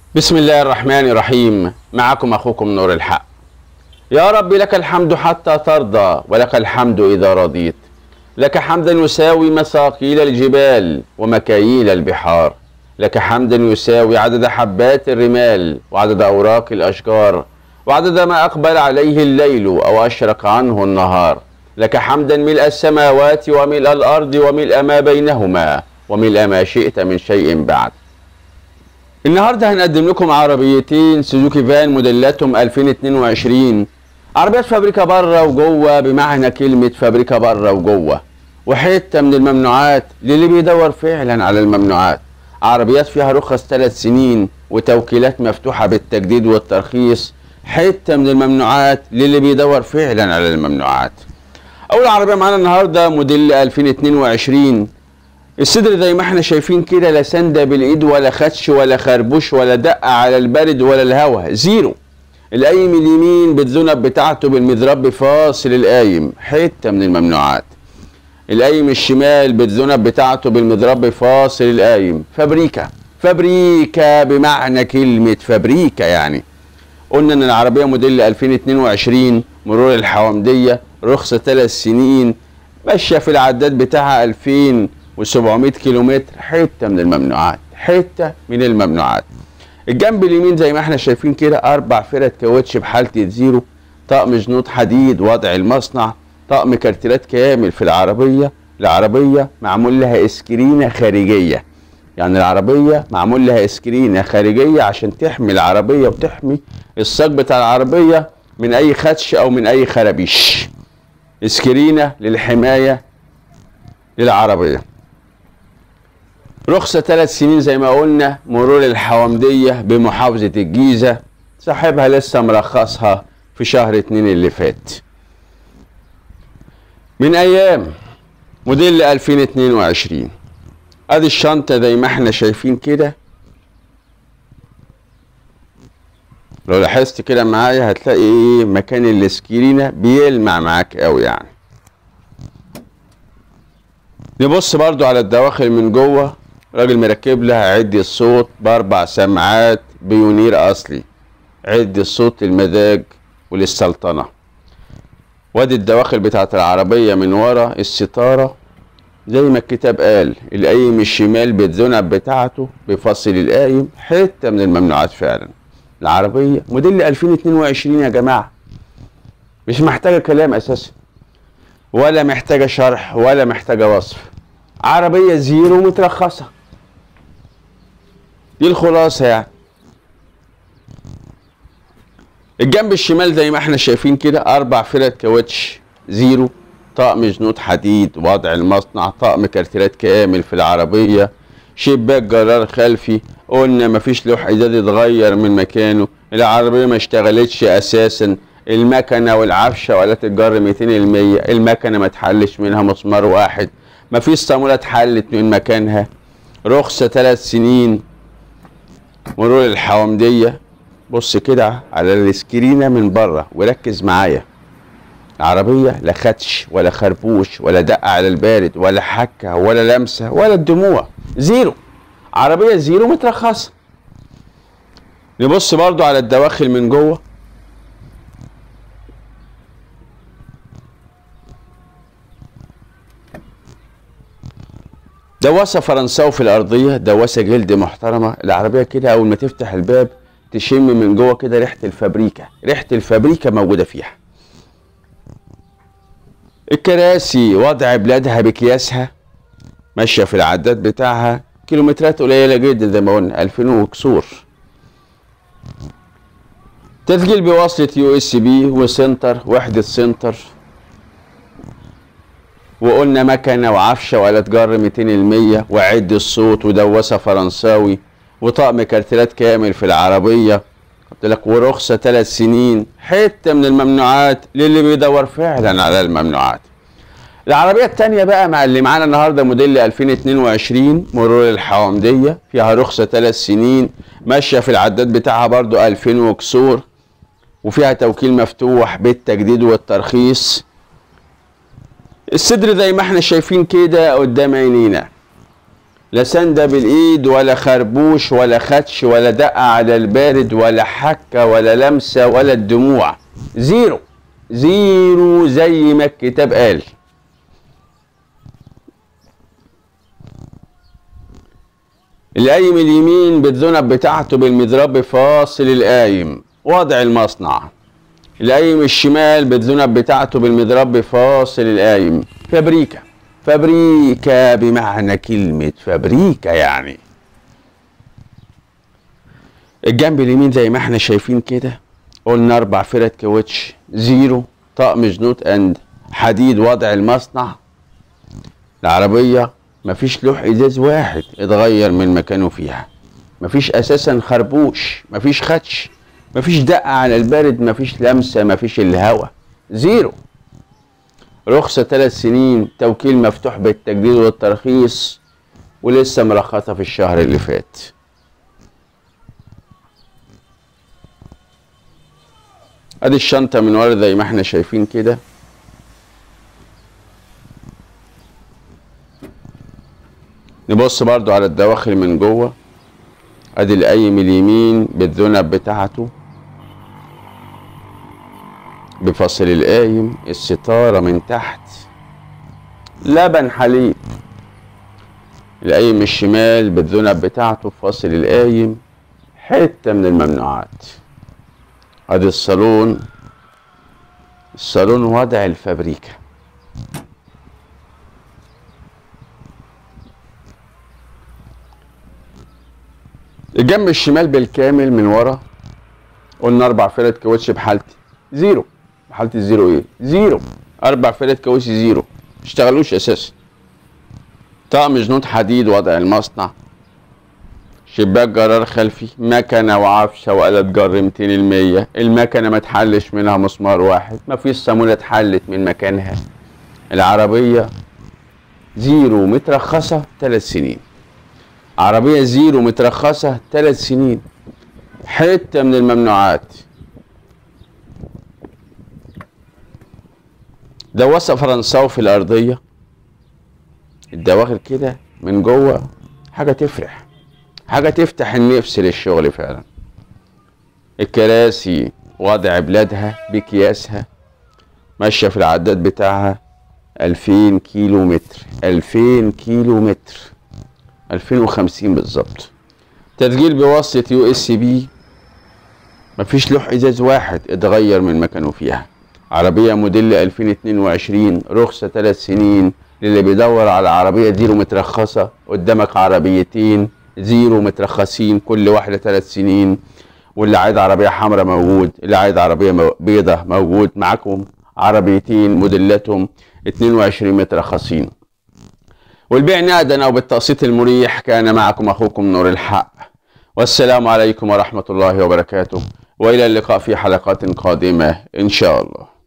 بسم الله الرحمن الرحيم معكم اخوكم نور الحق يا رب لك الحمد حتى ترضى ولك الحمد اذا رضيت لك حمدا يساوي مثاقيل الجبال ومكاييل البحار لك حمدا يساوي عدد حبات الرمال وعدد اوراق الاشجار وعدد ما اقبل عليه الليل او اشرق عنه النهار لك حمدا ملء السماوات وملء الارض وملء ما بينهما وملء ما شئت من شيء بعد النهارده هنقدم لكم عربيتين سوزوكي فان موديلاتهم 2022 عربيات فابريكا بره وجوه بمعنى كلمه فابريكا بره وجوه وحته من الممنوعات للي بيدور فعلا على الممنوعات عربيات فيها رخص ثلاث سنين وتوكيلات مفتوحه بالتجديد والترخيص حته من الممنوعات للي بيدور فعلا على الممنوعات اول عربيه معانا النهارده موديل 2022 الصدر زي ما احنا شايفين كده لا سندة بالايد ولا خدش ولا خربوش ولا دقة على البرد ولا الهوا زيرو القايم اليمين بالذنب بتاعته بالمضرب فاصل القايم حتة من الممنوعات القايم الشمال بالذنب بتاعته بالمضرب فاصل القايم فابريكا فابريكا بمعنى كلمة فابريكا يعني قلنا ان العربية موديل 2022 مرور الحوامدية رخصة ثلاث سنين ماشية في العداد بتاعها 2700 كيلومتر حتة من الممنوعات حتة من الممنوعات الجنب اليمين زي ما احنا شايفين كده اربع فرد كاوتش بحالة الزيرو طقم جنود حديد وضع المصنع طقم كارتيرات كامل في العربية العربية معمول لها اسكرينة خارجية يعني العربية معمول لها اسكرينة خارجية عشان تحمي العربية وتحمي الصاج بتاع العربية من اي خدش او من اي خرابيش اسكرينة للحماية للعربية رخصة ثلاث سنين زي ما قلنا مرور الحوامدية بمحافظة الجيزة صاحبها لسه مرخصها في شهر اتنين اللي فات من ايام موديل 2022 ادي الشنطة زي ما احنا شايفين كده لو لاحظت كده معايا هتلاقي ايه مكان الاسكرينة بيلمع معاك قوي يعني نبص برضو على الدواخل من جوه راجل مركب لها عدي الصوت باربع سماعات بيونير اصلي عدي الصوت للمزاج وللسلطنه وادي الدواخل بتاعت العربيه من ورا الستاره زي ما الكتاب قال القايم الشمال بالذنب بتاعته بفصل القايم حته من الممنوعات فعلا العربيه موديل 2022 يا جماعه مش محتاجه كلام اساسا ولا محتاجه شرح ولا محتاجه وصف عربيه زيرو مترخصه دي الخلاصه يعني الجنب الشمال زي ما احنا شايفين كده اربع فرد كاوتش زيرو طقم جنود حديد وضع المصنع طقم كارتيرات كامل في العربيه شباك جرار خلفي قلنا مفيش لوح ازاز اتغير من مكانه العربيه ما اشتغلتش اساسا المكنه والعفشه ولا تتجر 200 المية المكنه ما اتحلش منها مسمار واحد مفيش صاموله اتحلت من مكانها رخصه ثلاث سنين مرور الحوامديه بص كده على السكرينه من بره وركز معايا العربية لا خدش ولا خربوش ولا دق على البارد ولا حكة ولا لمسة ولا الدموع زيرو عربية زيرو مترخصة نبص برضو على الدواخل من جوه دواسة فرنساوي في الأرضية دواسة جلد محترمة العربية كده أول ما تفتح الباب تشم من جوه كده ريحة الفابريكا ريحة الفابريكا موجودة فيها الكراسي وضع بلادها بكياسها ماشية في العداد بتاعها كيلومترات قليلة جدا زي ما قلنا 2000 وكسور تسجيل بوصلة يو اس بي وسنتر وحدة سنتر وقلنا مكنة وعفشة ولا تجر 200 المية وعد الصوت ودواسة فرنساوي وطقم كارتيرات كامل في العربية قلت لك ورخصة ثلاث سنين حتة من الممنوعات للي بيدور فعلا على الممنوعات العربية التانية بقى مع اللي معانا النهاردة موديل 2022 مرور الحوامدية فيها رخصة ثلاث سنين ماشية في العداد بتاعها برضو 2000 وكسور وفيها توكيل مفتوح بالتجديد والترخيص الصدر زي ما احنا شايفين كده قدام عينينا لا سندة بالايد ولا خربوش ولا خدش ولا دقة على البارد ولا حكة ولا لمسة ولا الدموع زيرو زيرو زي ما الكتاب قال القايم اليمين بالذنب بتاعته بالمضرب فاصل القايم وضع المصنع القايم الشمال بالذنب بتاعته بالمضرب فاصل القايم فابريكا فابريكا بمعنى كلمة فابريكا يعني الجنب اليمين زي ما احنا شايفين كده قلنا اربع فرد كاوتش زيرو طقم جنوط اند حديد وضع المصنع العربية مفيش لوح ازاز واحد اتغير من مكانه فيها مفيش اساسا خربوش مفيش خدش مفيش دقة على البارد مفيش لمسة مفيش الهوا زيرو رخصة ثلاث سنين توكيل مفتوح بالتجديد والترخيص ولسه مرخصة في الشهر اللي فات ادي الشنطة من ورا زي ما احنا شايفين كده نبص برضو على الدواخل من جوه ادي القايم اليمين بالذنب بتاعته بفصل القايم الستارة من تحت لبن حليب القايم الشمال بالذنب بتاعته بفصل القايم حتة من الممنوعات ادي الصالون الصالون وضع الفابريكا الجنب الشمال بالكامل من ورا قلنا اربع فرد كاوتش بحالتي زيرو بحالة الزيرو ايه زيرو اربع فرد كاوتش زيرو اشتغلوش اساسا طقم جنود حديد وضع المصنع شباك جرار خلفي مكنه وعفشه وآلة جر 200 المية المكنه ما اتحلش منها مسمار واحد ما فيش صامولة اتحلت من مكانها العربية زيرو مترخصة ثلاث سنين عربية زيرو مترخصة ثلاث سنين حتة من الممنوعات دواسة فرنساوي في الأرضية الدواخل كده من جوه حاجة تفرح حاجة تفتح النفس للشغل فعلا الكراسي وضع بلادها بكياسها ماشية في العداد بتاعها ألفين كيلو متر ألفين كيلو متر 2050 بالظبط تسجيل بواسطة يو اس بي مفيش لوح ازاز واحد اتغير من مكانه فيها عربية موديل 2022 رخصة ثلاث سنين للي بيدور على عربية زيرو مترخصة قدامك عربيتين زيرو مترخصين كل واحدة ثلاث سنين واللي عايز عربية حمراء موجود اللي عايز عربية مو- بيضة موجود معاكم عربيتين موديلاتهم 22 مترخصين والبيع نقدا او بالتقسيط المريح كان معكم اخوكم نور الحق والسلام عليكم ورحمه الله وبركاته والى اللقاء في حلقات قادمه ان شاء الله